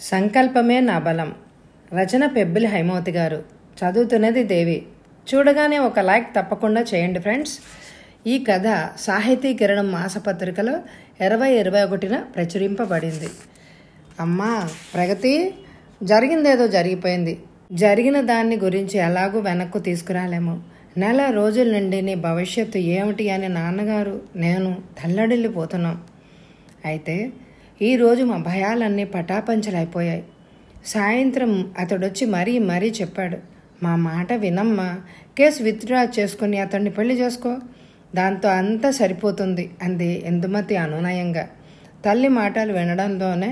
సంకల్పమే నా బలం రచన పెబ్బిలి హైమవతి గారు చదువుతున్నది దేవి చూడగానే ఒక లైక్ తప్పకుండా చేయండి ఫ్రెండ్స్ ఈ కథ సాహితీకరణం మాసపత్రికలో ఇరవై ఇరవై ఒకటిన ప్రచురింపబడింది అమ్మా ప్రగతి జరిగిందేదో జరిగిపోయింది జరిగిన దాన్ని గురించి ఎలాగూ వెనక్కు తీసుకురాలేము నెల రోజుల నుండి నీ భవిష్యత్తు ఏమిటి అని నాన్నగారు నేను తల్లడిల్లిపోతున్నాం అయితే ఈరోజు మా భయాలన్నీ పటాపంచలైపోయాయి సాయంత్రం అతడొచ్చి మరీ మరీ చెప్పాడు మా మాట వినమ్మా కేసు విత్డ్రా చేసుకుని అతన్ని పెళ్లి చేసుకో దాంతో అంతా సరిపోతుంది అంది ఇందుమతి అనునయంగా తల్లి మాటలు వినడంతోనే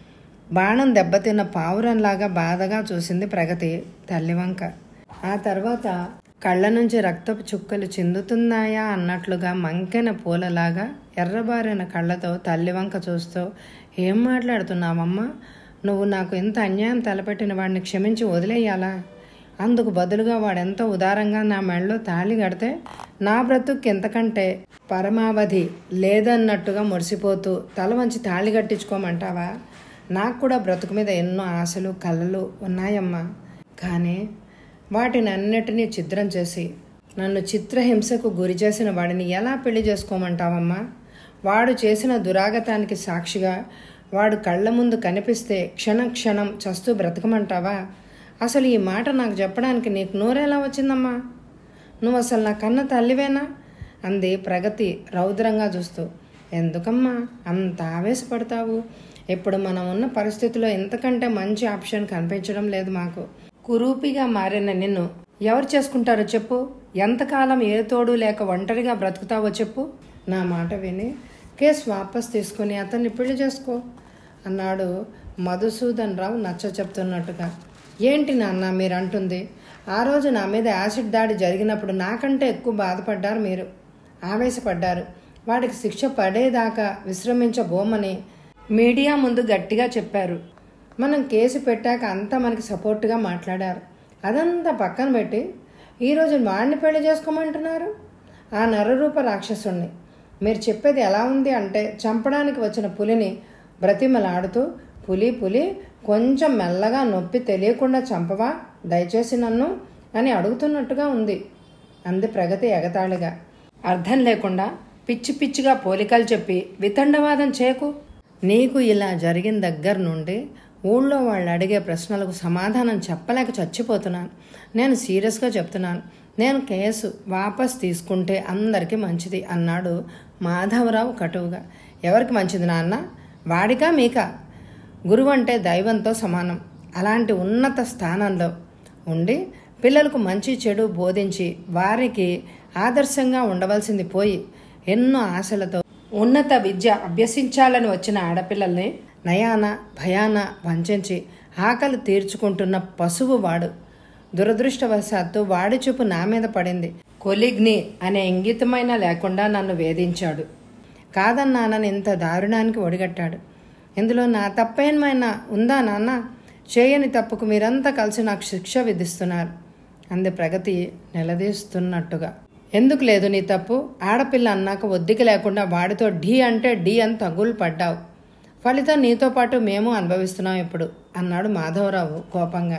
బాణం దెబ్బతిన్న పావురంలాగా బాధగా చూసింది ప్రగతి తల్లి వంక ఆ తర్వాత కళ్ళ నుంచి రక్తపు చుక్కలు చిందుతున్నాయా అన్నట్లుగా మంకెన పూలలాగా ఎర్రబారిన కళ్ళతో తల్లి వంక చూస్తూ ఏం మాట్లాడుతున్నావమ్మా నువ్వు నాకు ఇంత అన్యాయం తలపెట్టిన వాడిని క్షమించి వదిలేయాలా అందుకు బదులుగా వాడెంతో ఉదారంగా నా మెళ్ళలో తాళి కడితే నా బ్రతుక్కి ఎంతకంటే పరమావధి లేదన్నట్టుగా మురిసిపోతూ తల వంచి తాళి కట్టించుకోమంటావా నాకు కూడా బ్రతుకు మీద ఎన్నో ఆశలు కలలు ఉన్నాయమ్మా కానీ వాటిని అన్నిటినీ ఛిద్రం చేసి నన్ను చిత్రహింసకు గురి చేసిన వాడిని ఎలా పెళ్లి చేసుకోమంటావమ్మా వాడు చేసిన దురాగతానికి సాక్షిగా వాడు కళ్ళ ముందు కనిపిస్తే క్షణం క్షణం చస్తూ బ్రతకమంటావా అసలు ఈ మాట నాకు చెప్పడానికి నీకు నోరెలా వచ్చిందమ్మా నువ్వు అసలు నా కన్న తల్లివేనా అంది ప్రగతి రౌద్రంగా చూస్తూ ఎందుకమ్మా అంత ఆవేశపడతావు ఇప్పుడు మనం ఉన్న పరిస్థితిలో ఇంతకంటే మంచి ఆప్షన్ కనిపించడం లేదు మాకు కురూపిగా మారిన నిన్ను ఎవరు చేసుకుంటారో చెప్పు ఎంతకాలం ఏ తోడు లేక ఒంటరిగా బ్రతుకుతావో చెప్పు నా మాట విని కేసు వాపస్ తీసుకుని అతన్ని పెళ్లి చేసుకో అన్నాడు మధుసూదన్ రావు నచ్చ చెప్తున్నట్టుగా ఏంటి నాన్న మీరు అంటుంది ఆ రోజు నా మీద యాసిడ్ దాడి జరిగినప్పుడు నాకంటే ఎక్కువ బాధపడ్డారు మీరు ఆవేశపడ్డారు వాడికి శిక్ష పడేదాకా విశ్రమించబోమని మీడియా ముందు గట్టిగా చెప్పారు మనం కేసు పెట్టాక అంతా మనకి సపోర్ట్గా మాట్లాడారు అదంతా పక్కన పెట్టి ఈరోజు వాడిని పెళ్లి చేసుకోమంటున్నారు ఆ నరరూప రాక్షసుణ్ణి మీరు చెప్పేది ఎలా ఉంది అంటే చంపడానికి వచ్చిన పులిని బ్రతిమలాడుతూ పులి పులి కొంచెం మెల్లగా నొప్పి తెలియకుండా చంపవా దయచేసి నన్ను అని అడుగుతున్నట్టుగా ఉంది అంది ప్రగతి ఎగతాళిగా అర్థం లేకుండా పిచ్చి పిచ్చిగా పోలికలు చెప్పి వితండవాదం చేయకు నీకు ఇలా జరిగిన దగ్గర నుండి ఊళ్ళో వాళ్ళు అడిగే ప్రశ్నలకు సమాధానం చెప్పలేక చచ్చిపోతున్నాను నేను సీరియస్గా చెప్తున్నాను నేను కేసు వాపస్ తీసుకుంటే అందరికీ మంచిది అన్నాడు మాధవరావు కటువుగా ఎవరికి మంచిది నాన్న వాడికా మీకా గురువు అంటే దైవంతో సమానం అలాంటి ఉన్నత స్థానంలో ఉండి పిల్లలకు మంచి చెడు బోధించి వారికి ఆదర్శంగా ఉండవలసింది పోయి ఎన్నో ఆశలతో ఉన్నత విద్య అభ్యసించాలని వచ్చిన ఆడపిల్లల్ని నయాన భయాన వంచి ఆకలి తీర్చుకుంటున్న పశువు వాడు దురదృష్టవశాత్తు వాడి చూపు నా మీద పడింది కొలిగ్ని అనే ఇంగితమైన లేకుండా నన్ను వేధించాడు కాదన్నానని ఇంత దారుణానికి ఒడిగట్టాడు ఇందులో నా తప్పేమైనా ఉందా నాన్న చేయని తప్పుకు మీరంతా కలిసి నాకు శిక్ష విధిస్తున్నారు అంది ప్రగతి నిలదీస్తున్నట్టుగా ఎందుకు లేదు నీ తప్పు ఆడపిల్ల అన్నాక ఒద్దిక లేకుండా వాడితో ఢీ అంటే ఢీ అని తగులు పడ్డావు ఫలితం నీతో పాటు మేము అనుభవిస్తున్నాం ఇప్పుడు అన్నాడు మాధవరావు కోపంగా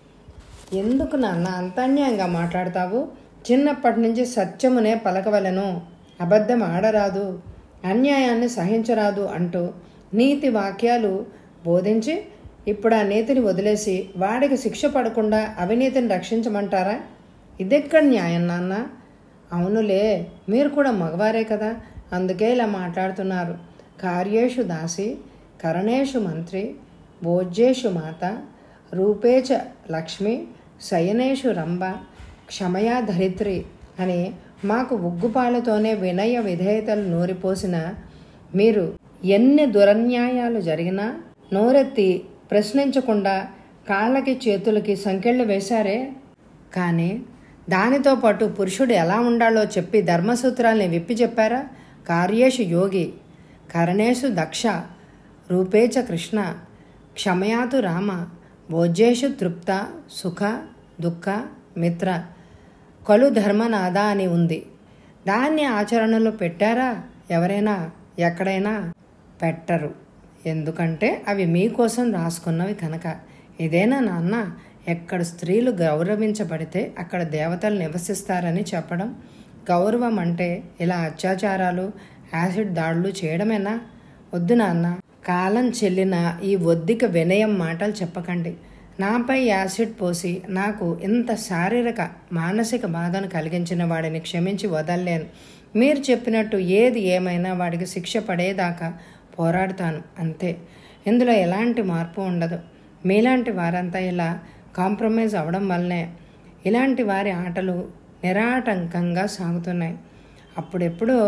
ఎందుకు నాన్న అంత అన్యాయంగా మాట్లాడతావు చిన్నప్పటి నుంచి సత్యమునే పలకవలను అబద్ధం ఆడరాదు అన్యాయాన్ని సహించరాదు అంటూ నీతి వాక్యాలు బోధించి ఇప్పుడు ఆ నీతిని వదిలేసి వాడికి శిక్ష పడకుండా అవినీతిని రక్షించమంటారా ఇదెక్కడ న్యాయం నాన్న అవునులే మీరు కూడా మగవారే కదా అందుకే ఇలా మాట్లాడుతున్నారు కార్యేషు దాసి కరణేషు మంత్రి భోజ్యేషు మాత రూపేచ లక్ష్మి శయనేషు రంభ క్షమయా ధరిత్రి అని మాకు ఉగ్గుపాలతోనే వినయ విధేయతలు నూరిపోసిన మీరు ఎన్ని దురన్యాయాలు జరిగినా నోరెత్తి ప్రశ్నించకుండా కాళ్ళకి చేతులకి సంకెళ్ళు వేశారే కానీ దానితో పాటు పురుషుడు ఎలా ఉండాలో చెప్పి ధర్మసూత్రాల్ని విప్పి చెప్పారా కార్యేషు యోగి కరణేషు దక్ష రూపేచ కృష్ణ క్షమయాతు రామ భోజ్యేషు తృప్త సుఖ దుఃఖ మిత్ర కలు ధర్మనాథ అని ఉంది దాన్ని ఆచరణలో పెట్టారా ఎవరైనా ఎక్కడైనా పెట్టరు ఎందుకంటే అవి మీకోసం రాసుకున్నవి కనుక ఇదేనా నాన్న ఎక్కడ స్త్రీలు గౌరవించబడితే అక్కడ దేవతలు నివసిస్తారని చెప్పడం గౌరవం అంటే ఇలా అత్యాచారాలు యాసిడ్ దాడులు చేయడమేనా వద్దు నాన్న కాలం చెల్లిన ఈ ఒద్దిక వినయం మాటలు చెప్పకండి నాపై యాసిడ్ పోసి నాకు ఇంత శారీరక మానసిక బాధను కలిగించిన వాడిని క్షమించి వదల్లేను మీరు చెప్పినట్టు ఏది ఏమైనా వాడికి శిక్ష పడేదాకా పోరాడుతాను అంతే ఇందులో ఎలాంటి మార్పు ఉండదు మీలాంటి వారంతా ఇలా కాంప్రమైజ్ అవడం వల్లనే ఇలాంటి వారి ఆటలు నిరాటంకంగా సాగుతున్నాయి అప్పుడెప్పుడో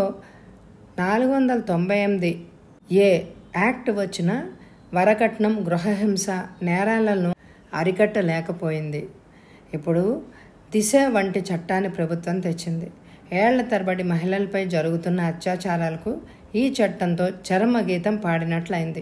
నాలుగు వందల తొంభై ఎనిమిది ఏ యాక్ట్ వచ్చిన వరకట్నం గృహహింస నేరాలను అరికట్టలేకపోయింది ఇప్పుడు దిశ వంటి చట్టాన్ని ప్రభుత్వం తెచ్చింది ఏళ్ల తరబడి మహిళలపై జరుగుతున్న అత్యాచారాలకు ఈ చట్టంతో చరమగీతం పాడినట్లయింది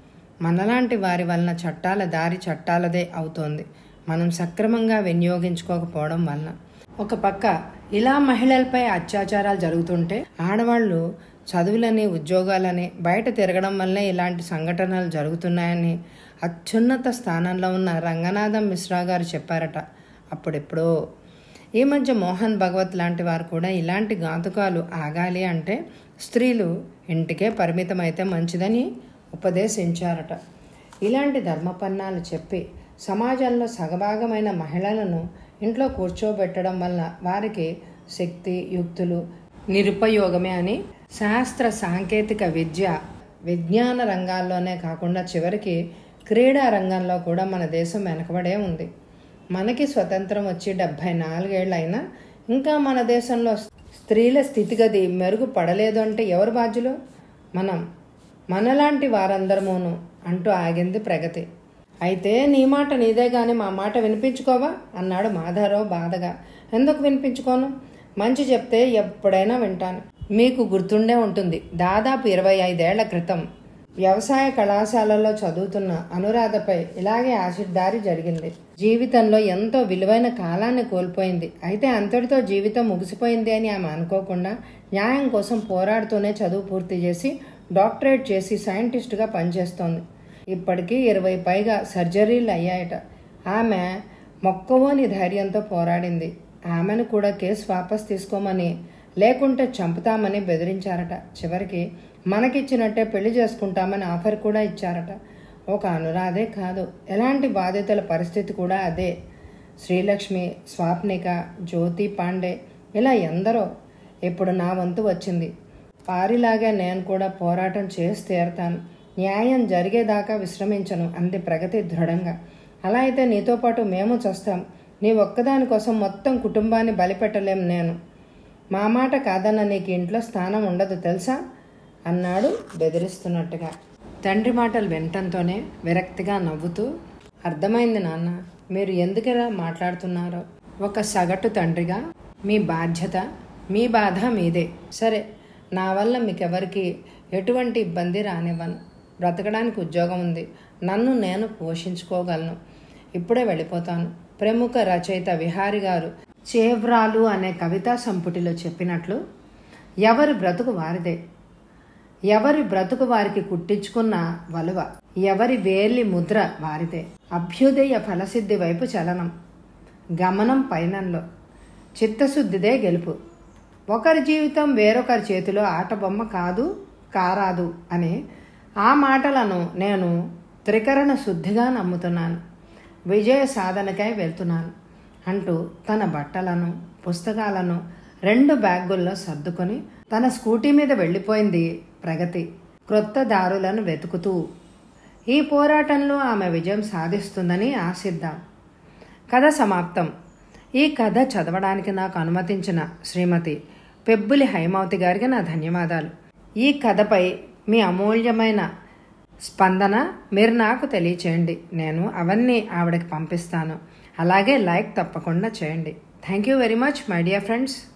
మనలాంటి వారి వలన చట్టాల దారి చట్టాలదే అవుతోంది మనం సక్రమంగా వినియోగించుకోకపోవడం వలన ఒక పక్క ఇలా మహిళలపై అత్యాచారాలు జరుగుతుంటే ఆడవాళ్ళు చదువులని ఉద్యోగాలని బయట తిరగడం వల్లే ఇలాంటి సంఘటనలు జరుగుతున్నాయని అత్యున్నత స్థానంలో ఉన్న రంగనాథం మిశ్రా గారు చెప్పారట అప్పుడెప్పుడో ఈ మధ్య మోహన్ భగవత్ లాంటి వారు కూడా ఇలాంటి ఘాతుకాలు ఆగాలి అంటే స్త్రీలు ఇంటికే పరిమితమైతే మంచిదని ఉపదేశించారట ఇలాంటి ధర్మపన్నాలు చెప్పి సమాజంలో సగభాగమైన మహిళలను ఇంట్లో కూర్చోబెట్టడం వల్ల వారికి శక్తి యుక్తులు నిరుపయోగమే అని శాస్త్ర సాంకేతిక విద్య విజ్ఞాన రంగాల్లోనే కాకుండా చివరికి క్రీడా రంగంలో కూడా మన దేశం వెనకబడే ఉంది మనకి స్వతంత్రం వచ్చి డెబ్భై నాలుగేళ్ళు అయినా ఇంకా మన దేశంలో స్త్రీల స్థితిగతి మెరుగుపడలేదు అంటే ఎవరు బాధ్యులు మనం మనలాంటి వారందరమును అంటూ ఆగింది ప్రగతి అయితే నీ మాట నీదే గాని మా మాట వినిపించుకోవా అన్నాడు మాధారావు బాధగా ఎందుకు వినిపించుకోను మంచి చెప్తే ఎప్పుడైనా వింటాను మీకు గుర్తుండే ఉంటుంది దాదాపు ఇరవై ఐదేళ్ల క్రితం వ్యవసాయ కళాశాలలో చదువుతున్న అనురాధపై ఇలాగే యాసిడ్ దారి జరిగింది జీవితంలో ఎంతో విలువైన కాలాన్ని కోల్పోయింది అయితే అంతటితో జీవితం ముగిసిపోయింది అని ఆమె అనుకోకుండా న్యాయం కోసం పోరాడుతూనే చదువు పూర్తి చేసి డాక్టరేట్ చేసి సైంటిస్ట్గా పనిచేస్తోంది ఇప్పటికీ ఇరవై పైగా సర్జరీలు అయ్యాయట ఆమె మొక్కవోని ధైర్యంతో పోరాడింది ఆమెను కూడా కేసు వాపస్ తీసుకోమని లేకుంటే చంపుతామని బెదిరించారట చివరికి మనకిచ్చినట్టే పెళ్లి చేసుకుంటామని ఆఫర్ కూడా ఇచ్చారట ఒక అనురాధే కాదు ఎలాంటి బాధితుల పరిస్థితి కూడా అదే శ్రీలక్ష్మి స్వాప్నిక జ్యోతి పాండే ఇలా ఎందరో ఇప్పుడు నా వంతు వచ్చింది పారిలాగా నేను కూడా పోరాటం చేసి తీరతాను న్యాయం జరిగేదాకా విశ్రమించను అంది ప్రగతి దృఢంగా అలా అయితే నీతో పాటు మేము చస్తాం నీ ఒక్కదాని కోసం మొత్తం కుటుంబాన్ని బలిపెట్టలేం నేను మా మాట కాదన్న నీకు ఇంట్లో స్థానం ఉండదు తెలుసా అన్నాడు బెదిరిస్తున్నట్టుగా తండ్రి మాటలు వినటంతోనే విరక్తిగా నవ్వుతూ అర్థమైంది నాన్న మీరు ఎందుకలా మాట్లాడుతున్నారో ఒక సగటు తండ్రిగా మీ బాధ్యత మీ బాధ మీదే సరే నా వల్ల మీకెవరికి ఎటువంటి ఇబ్బంది రానివ్వను బ్రతకడానికి ఉద్యోగం ఉంది నన్ను నేను పోషించుకోగలను ఇప్పుడే వెళ్ళిపోతాను ప్రముఖ రచయిత విహారి గారు చేవ్రాలు అనే కవితా సంపుటిలో చెప్పినట్లు ఎవరి బ్రతుకు వారిదే ఎవరి బ్రతుకు వారికి కుట్టించుకున్న వలువ ఎవరి వేలి ముద్ర వారిదే అభ్యుదయ ఫలసిద్ధి వైపు చలనం గమనం పైనంలో చిత్తశుద్ధిదే గెలుపు ఒకరి జీవితం వేరొకరి చేతిలో ఆటబొమ్మ కాదు కారాదు అని ఆ మాటలను నేను త్రికరణ శుద్ధిగా నమ్ముతున్నాను విజయ సాధనకై వెళ్తున్నాను అంటూ తన బట్టలను పుస్తకాలను రెండు బ్యాగుల్లో సర్దుకొని తన స్కూటీ మీద వెళ్ళిపోయింది ప్రగతి క్రొత్త దారులను వెతుకుతూ ఈ పోరాటంలో ఆమె విజయం సాధిస్తుందని ఆశిద్దాం కథ సమాప్తం ఈ కథ చదవడానికి నాకు అనుమతించిన శ్రీమతి పెబ్బులి హైమావతి గారికి నా ధన్యవాదాలు ఈ కథపై మీ అమూల్యమైన స్పందన మీరు నాకు తెలియచేయండి నేను అవన్నీ ఆవిడకి పంపిస్తాను అలాగే లైక్ తప్పకుండా చేయండి thank you very much my dear friends